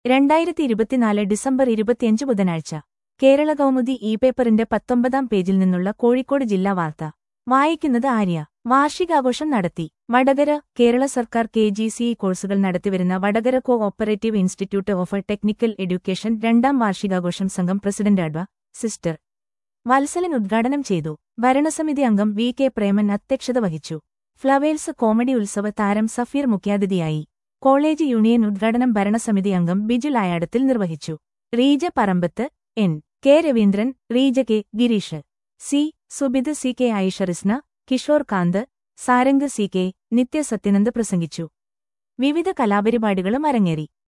രണ്ടായിരത്തി ഇരുപത്തിനാല് ഡിസംബർ ഇരുപത്തിയഞ്ച് ബുധനാഴ്ച കേരള കൗമുദി ഇ പേപ്പറിന്റെ പത്തൊമ്പതാം പേജിൽ നിന്നുള്ള കോഴിക്കോട് ജില്ലാ വാർത്ത വായിക്കുന്നത് ആര്യ വാർഷികാഘോഷം നടത്തി വടകര കേരള സർക്കാർ കെ ജി സി ഇ കോഴ്സുകൾ നടത്തിവരുന്ന Vadakara cooperative institute of technical education രണ്ടാം വാർഷികാഘോഷം സംഘം പ്രസിഡന്റ് അഡ്വ സിസ്റ്റർ വത്സലൻ ഉദ്ഘാടനം ചെയ്തു ഭരണസമിതി അംഗം വി കെ പ്രേമൻ അധ്യക്ഷത വഹിച്ചു ഫ്ലവേഴ്സ് കോമഡി ഉത്സവ താരം സഫീർ മുഖ്യാതിഥിയായി കോളേജ് യൂണിയൻ ഉദ്ഘാടനം ഭരണസമിതി അംഗം ബിജു ലായാടത്തിൽ നിർവഹിച്ചു Reeja Parambath N K Raveendran Reeja K Gireesh C Subith C K Ayisha Risna Kishore Kanth Sarang C K Nithya Sathyanand പ്രസംഗിച്ചു വിവിധ കലാപരിപാടികളും അരങ്ങേറി